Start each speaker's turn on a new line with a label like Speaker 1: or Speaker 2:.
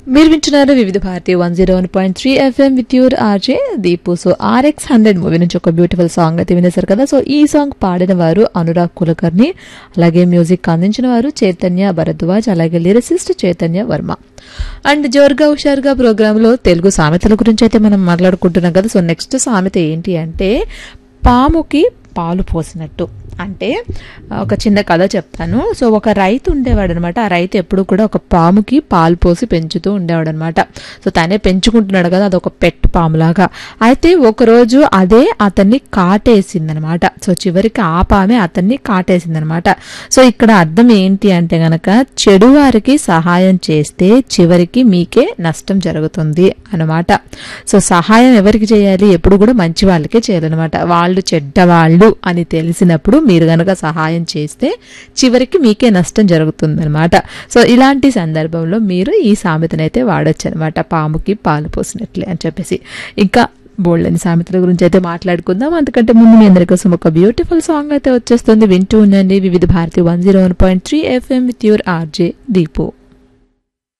Speaker 1: మీరు వింటున్నారు Vividh Bharathi one zero one point three FM with your RJ Deepu so RX hundred movie నుంచి ఒక beautiful song అయితే వినేశారు కదా సో ఈ సాంగ్ పాడిన వారు అనురాగ్ కులకర్ణి అలాగే మ్యూజిక్ అందించిన వారు చైతన్య భరద్వాజ్ అలాగే లిరిసిస్ట్ చైతన్య వర్మ అండ్ జోర్గా హుషారుగా ప్రోగ్రాంలో తెలుగు సామెతల గురించి అయితే మనం మాట్లాడుకుంటున్నాం కదా సో నెక్స్ట్ సామెత ఏంటి అంటే పాముకి పాలు పోసినట్టు అంటే ఒక చిన్న కథ చెప్తాను సో ఒక రైతు ఉండేవాడు అనమాట ఆ రైతు ఎప్పుడు కూడా ఒక పాముకి పాలు పోసి పెంచుతూ ఉండేవాడు అనమాట సో తనే పెంచుకుంటున్నాడు కదా అదొక పెట్ పాములాగా అయితే ఒకరోజు అదే అతన్ని కాటేసిందనమాట సో చివరికి ఆ పామే అతన్ని కాటేసిందనమాట సో ఇక్కడ అర్థం ఏంటి అంటే గనక చెడు వారికి సహాయం చేస్తే చివరికి మీకే నష్టం జరుగుతుంది అనమాట సో సహాయం ఎవరికి చేయాలి ఎప్పుడు కూడా మంచి వాళ్ళకే చేయాలన్నమాట వాళ్ళు చెడ్డవాళ్ళు అని తెలిసినప్పుడు మీరు గనక సహాయం చేస్తే చివరికి మీకే నష్టం జరుగుతుందన్నమాట సో ఇలాంటి సందర్భంలో మీరు ఈ సామెతనైతే వాడొచ్చు అనమాట పాముకి పాలు పోసినట్లే అని చెప్పేసి ఇంకా బోల్డని సామెతల గురించి అయితే మాట్లాడుకుందాం అందుకంటే ముందు మీ అందరి కోసం ఒక బ్యూటిఫుల్ సాంగ్ అయితే వచ్చేస్తుంది వింటూ ఉండండి Vividh Bharathi one zero one point three FM with your RJ Deepu